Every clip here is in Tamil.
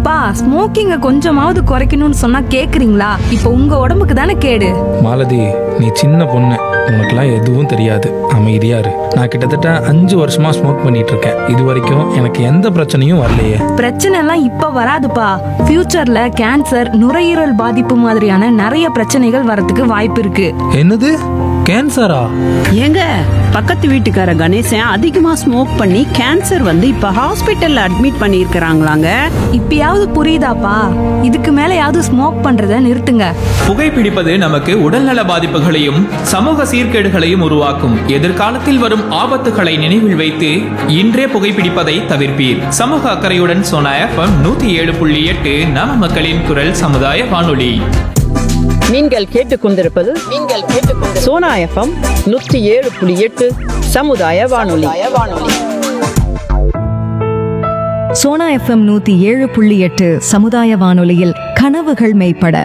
அப்பா ஸ்மோக்கிங்க கொஞ்சமாவது குறைக்கணும்னு சொன்னா கேக்குறீங்களா இப்போ உங்க உடம்புக்கு தானே கேடு மாலதி நீ சின்ன பொண்ணு உனக்குலாம் எதுவும் தெரியாது அமைதியா இரு நான் கிட்டத்தட்ட அஞ்சு வருஷமா ஸ்மோக் பண்ணிட்டு இருக்கேன் இது வரைக்கும் எனக்கு எந்த பிரச்சனையும் வரலையே பிரச்சனை எல்லாம் இப்ப வராதுப்பா ஃபியூச்சர்ல கேன்சர் நுரையீரல் பாதிப்பு மாதிரியான நிறைய பிரச்சனைகள் வரதுக்கு வாய்ப்பு இருக்கு என்னது கேன்சரா ஏங்க பக்கத்து வீட்டுக்கார கணேசன் அதிகமா ஸ்மோக் பண்ணி கேன்சர் வந்து இப்ப ஹாஸ்பிட்டல்ல அட்மிட் பண்ணியிருக்கிறாங்களாங்க இப்பயாவது புரியுதாப்பா இதுக்கு மேலயாவது ஸ்மோக் பண்றத நிறுத்துங்க புகைப்பிடிப்பது நமக்கு உடல்நல பாதிப்புகளையும் சமூக சீர்கேடுகளையும் உருவாக்கும் எதிர்காலத்தில் வரும் ஆபத்துகளை நினைவில் வைத்து இன்றே புகைப்பிடிப்பதை தவிர்ப்பீர் சமூக அக்கறையுடன் சோனா எஃப்எம் நூத்தி ஏழு புள்ளி எட்டு நம மக்களின் குரல் சமுதாய வானொலி நீங்கள் கேட்டுக்கொண்டிருப்பது நீங்கள் கேட்டுக்கொண்டு சோனா எஃப்எம் நூற்றி ஏழு புள்ளி எட்டு சமுதாய வானொலி வானொலி சோனா எஃப்எம் நூத்தி ஏழு புள்ளி எட்டு சமுதாய வானொலியில் கனவுகள் மெய்ப்பட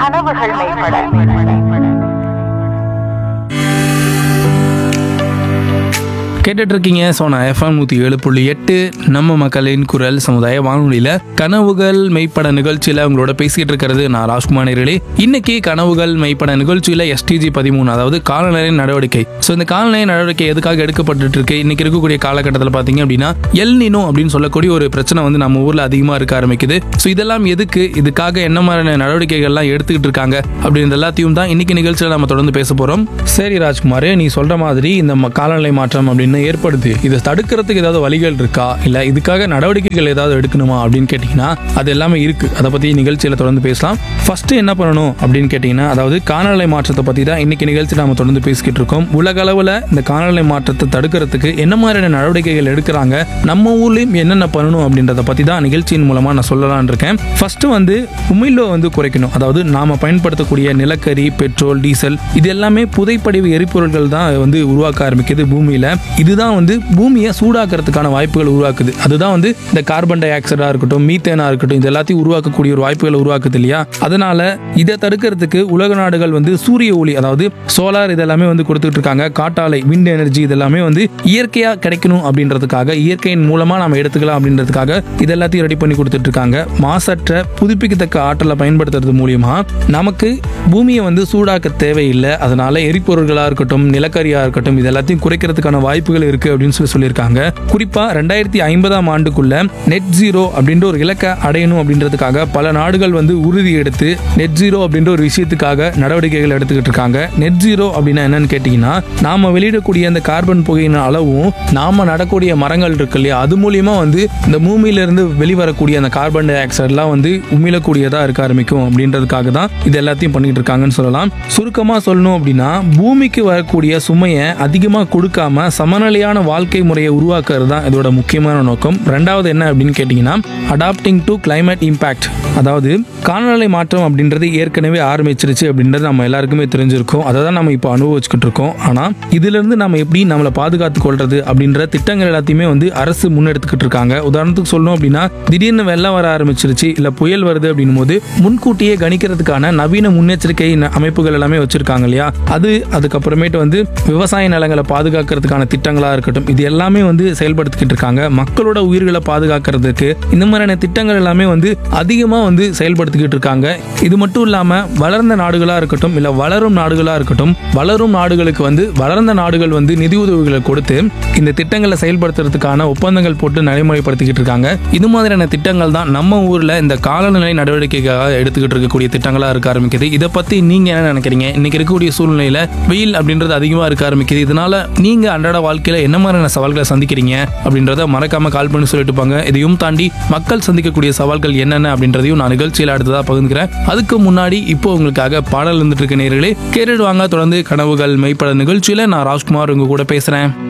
கேட்டுட்டு இருக்கீங்க சோனா எஃப்எம் நூற்றி ஏழு புள்ளி எட்டு நம்ம மக்களின் குரல் சமுதாய வானொலியில் கனவுகள் மெய்ப்பட நிகழ்ச்சியில் உங்களோட பேசிக்கிட்டு இருக்கிறது நான் ராஜ்குமார் நேர்களே இன்னைக்கு கனவுகள் மெய்ப்பட நிகழ்ச்சியில் எஸ்டிஜி பதிமூணு அதாவது காலநிலை நடவடிக்கை ஸோ இந்த காலநிலை நடவடிக்கை எதுக்காக எடுக்கப்பட்டு இருக்கு இன்னைக்கு இருக்கக்கூடிய காலகட்டத்தில் பார்த்தீங்க அப்படின்னா எல் நினோ அப்படின்னு சொல்லக்கூடிய ஒரு பிரச்சனை வந்து நம்ம ஊரில் அதிகமாக இருக்க ஆரம்பிக்குது ஸோ இதெல்லாம் எதுக்கு இதுக்காக என்ன மாதிரியான நடவடிக்கைகள்லாம் எடுத்துக்கிட்டு இருக்காங்க அப்படின்ற எல்லாத்தையும் தான் இன்னைக்கு நிகழ்ச்சியில் நம்ம தொடர்ந்து பேச போகிறோம் சரி ராஜ்குமார் நீ சொல்ற மாதிரி இந்த ம- காலநிலை மாற்றம் அப்படின்னு ஏற்படுது இதை தடுக்கிறதுக்கு ஏதாவது வழிகள் இருக்கா இல்லை இதுக்காக நடவடிக்கைகள் ஏதாவது எடுக்கணுமா அப்படின்னு கேட்டிங்கன்னா அது எல்லாமே இருக்கு அதை பற்றி நிகழ்ச்சியில் தொடர்ந்து பேசலாம் ஃபர்ஸ்ட் என்ன பண்ணணும் அப்படின்னு கேட்டிங்கன்னா அதாவது காலநிலை மாற்றத்தை பற்றி தான் இன்னைக்கு நிகழ்ச்சி நம்ம தொடர்ந்து பேசிக்கிட்டு இருக்கோம் உலக அளவில் இந்த காலநிலை மாற்றத்தை தடுக்கிறதுக்கு என்ன மாதிரியான நடவடிக்கைகள் எடுக்கிறாங்க நம்ம ஊர்லேயும் என்னென்ன பண்ணணும் அப்படின்றத பற்றி தான் நிகழ்ச்சியின் மூலமாக நான் சொல்லலாம்னு இருக்கேன் ஃபர்ஸ்ட் வந்து உமிழ்வை வந்து குறைக்கணும் அதாவது நாம பயன்படுத்தக்கூடிய நிலக்கரி பெட்ரோல் டீசல் இது எல்லாமே புதைப்படிவு எரிபொருள்கள் தான் வந்து உருவாக்க ஆரம்பிக்குது பூமியில இதுதான் வந்து பூமியை சூடாக்குறதுக்கான வாய்ப்புகள் உருவாக்குது அதுதான் வந்து இந்த கார்பன் டை ஆக்சைடா இருக்கட்டும் மீத்தேனா இருக்கட்டும் இது எல்லாத்தையும் உருவாக்கக்கூடிய ஒரு வாய்ப்புகளை உருவாக்குது இல்லையா அதனால இதை தடுக்கிறதுக்கு உலக நாடுகள் வந்து சூரிய ஒளி அதாவது சோலார் இதெல்லாமே வந்து கொடுத்துட்டு இருக்காங்க காட்டாலை விண்ட் எனர்ஜி இதெல்லாமே வந்து இயற்கையா கிடைக்கணும் அப்படின்றதுக்காக இயற்கையின் மூலமா நம்ம எடுத்துக்கலாம் அப்படின்றதுக்காக இது எல்லாத்தையும் ரெடி பண்ணி கொடுத்துட்டு இருக்காங்க மாசற்ற புதுப்பிக்கத்தக்க ஆற்றலை பயன்படுத்துறது மூலியமா நமக்கு பூமியை வந்து சூடாக்க தேவையில்லை அதனால எரிபொருள்களா இருக்கட்டும் நிலக்கரியா இருக்கட்டும் இது எல்லாத்தையும் குறைக்கிறதுக்கான வாய்ப்புகள் இருக்கு அப்படின்னு சொல்லி சொல்லியிருக்காங்க குறிப்பா ரெண்டாயிரத்தி ஐம்பதாம் ஆண்டுக்குள்ள நெட் ஜீரோ அப்படின்ற ஒரு இலக்கை அடையணும் அப்படின்றதுக்காக பல நாடுகள் வந்து உறுதி எடுத்து நெட் ஜீரோ அப்படின்ற ஒரு விஷயத்துக்காக நடவடிக்கைகள் எடுத்துக்கிட்டு இருக்காங்க நெட் ஜீரோ அப்படின்னா என்னன்னு கேட்டீங்கன்னா நாம வெளியிடக்கூடிய அந்த கார்பன் புகையின் அளவும் நாம நடக்கூடிய மரங்கள் இருக்கு இல்லையா அது மூலியமா வந்து இந்த பூமியில இருந்து வெளிவரக்கூடிய அந்த கார்பன் டை ஆக்சைட்லாம் வந்து உமிழக்கூடியதா இருக்க ஆரம்பிக்கும் அப்படின்றதுக்காக தான் இது எல்லாத்தையும் பண்ணிட்டு இருக்காங்கன்னு சொல்லலாம் சுருக்கமா சொல்லணும் அப்படின்னா பூமிக்கு வரக்கூடிய சுமையை அதிகமா கொடுக்காம சமநிலையான வாழ்க்கை முறையை உருவாக்குறது தான் இதோட முக்கியமான நோக்கம் ரெண்டாவது என்ன அப்படின்னு கேட்டிங்கன்னா அடாப்டிங் டு climate இம்பாக்ட் அதாவது காலநிலை மாற்றம் அப்படின்றது ஏற்கனவே ஆரம்பிச்சிருச்சு அப்படின்றது நம்ம எல்லாருக்குமே தெரிஞ்சிருக்கும் அதை தான் நம்ம இப்போ அனுபவிச்சுக்கிட்டு இருக்கோம் ஆனால் இதிலிருந்து நம்ம எப்படி நம்மளை பாதுகாத்து கொள்றது அப்படின்ற திட்டங்கள் எல்லாத்தையுமே வந்து அரசு முன்னெடுத்துக்கிட்டு இருக்காங்க உதாரணத்துக்கு சொல்லணும் அப்படின்னா திடீர்னு வெள்ளம் வர ஆரம்பிச்சிருச்சு இல்லை புயல் வருது அப்படின்னும் போது முன்கூட்டியே கணிக்கிறதுக்கான நவீன முன்னெச்சரிக்கை ந- அமைப்புகள் எல்லாமே வச்சிருக்காங்க இல்லையா அது அதுக்கப்புறமேட்டு வந்து விவசாய நிலங்களை பாதுகாக்கிறதுக்கான திட்டங்களா இருக்கட்டும் இது எல்லாமே வந்து செயல்படுத்திக்கிட்டு இருக்காங்க மக்களோட உயிர்களை பாதுகாக்கிறதுக்கு இந்த மாதிரியான திட்டங்கள் எல்லாமே வந்து அதிகமாக வந்து செயல்படுத்திக்கிட்டு இருக்காங்க இது மட்டும் இல்லாம வளர்ந்த நாடுகளா இருக்கட்டும் இல்ல வளரும் நாடுகளா இருக்கட்டும் வளரும் நாடுகளுக்கு வந்து வளர்ந்த நாடுகள் வந்து நிதி உதவிகளை கொடுத்து இந்த திட்டங்களை செயல்படுத்துறதுக்கான ஒப்பந்தங்கள் போட்டு நடைமுறைப்படுத்திக்கிட்டு இருக்காங்க இது மாதிரியான திட்டங்கள் தான் நம்ம ஊர்ல இந்த காலநிலை நடவடிக்கைக்காக எடுத்துக்கிட்டு இருக்கக்கூடிய திட்டங்களா இருக்க ஆரம்பிக்குது இதை பத்தி நீங்க என்ன நினைக்கிறீங்க இன்னைக்கு இருக்கக்கூடிய சூழ்நிலையில வெயில் அப்படின்றது அதிகமா இருக்க ஆரம்பிக்குது இதனால நீங்க அன்றாட வாழ்க்கையில என்ன மாதிரியான சவால்களை சந்திக்கிறீங்க அப்படின்றத மறக்காம கால் பண்ணி சொல்லிட்டு போங்க இதையும் தாண்டி மக்கள் சந்திக்கக்கூடிய சவால்கள் என்னென்ன அப்படின்றதையும் நான் நிகழ்ச்சியில் அடுத்ததா பகிர்ந்துக்கிறேன் அதுக்கு முன்னாடி இப்போ உங்களுக்காக பாடல் இருந்துட்டு இருக்க நேர்களே கேட்டுட்டு வாங்க தொடர்ந்து கனவுகள் மெய்ப்பட நிகழ்ச்சியில நான் ராஜ்குமார் உங்க கூட பேசுறேன்